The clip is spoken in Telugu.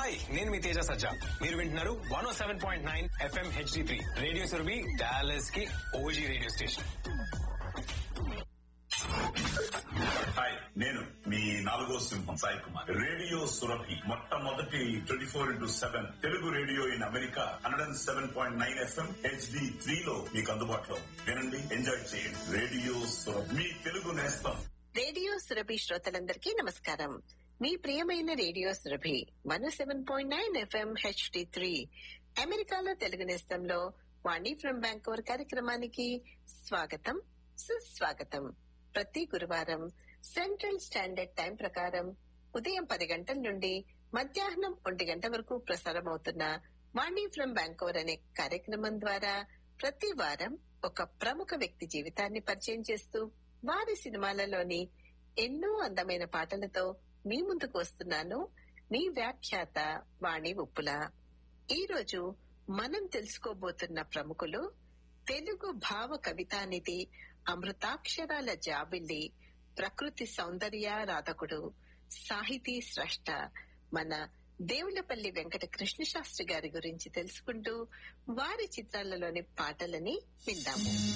హాయ్ నేను మీ తేజ సజ్జా మీరు వింటున్నారు one O seven point nine FM HD three radio Surabhi Dallas కి ఓజీ రేడియో స్టేషన్ హాయ్ నేను మీ నాలుగో సింహం సాయి కుమార్ రేడియో సురభి మొట్టమొదటి twenty four into seven Telugu radio in America hundred and seven point nine FM HD three లో మీకు అందుబాటులో వినండి ఎంజాయ్ చేయండి రేడియో సురభి మీ తెలుగు నేస్తం రేడియో సురభి శ్రోతలందరికీ నమస్కారం మీ ప్రియమైన radio Surabhi one seven point nine FM HD three అమెరికాలో తెలుగు నేస్తంలో వాణి ఫ్రం బ్యాంకోర్ కార్యక్రమానికి స్వాగతం సుస్వాగతం ప్రతి గురువారం సెంట్రల్ స్టాండర్డ్ టైం ప్రకారం ఉదయం పది గంటల నుండి మధ్యాహ్నం ఒంటి గంట వరకు ప్రసారమవుతున్న వాణి ఫ్రం బ్యాంకోర్ అనే కార్యక్రమం ద్వారా ప్రతి వారం ఒక ప్రముఖ వ్యక్తి జీవితాన్ని పరిచయం చేస్తూ వారి సినిమాలలోని ఎన్నో అందమైన పాటలతో మీ ముందుకు వస్తున్నాను మీ వ్యాఖ్యాత వాణి ఉప్పుల ఈ రోజు మనం తెలుసుకోబోతున్న ప్రముఖులు తెలుగు భావ కవితానిధి అమృతాక్షరాల జాబిల్లి ప్రకృతి సౌందర్య రాధకుడు సాహితీ స్రష్ట మన దేవులపల్లి వెంకట కృష్ణ శాస్త్రి గారి గురించి తెలుసుకుంటూ వారి చిత్రాలలోని పాటలని విందాము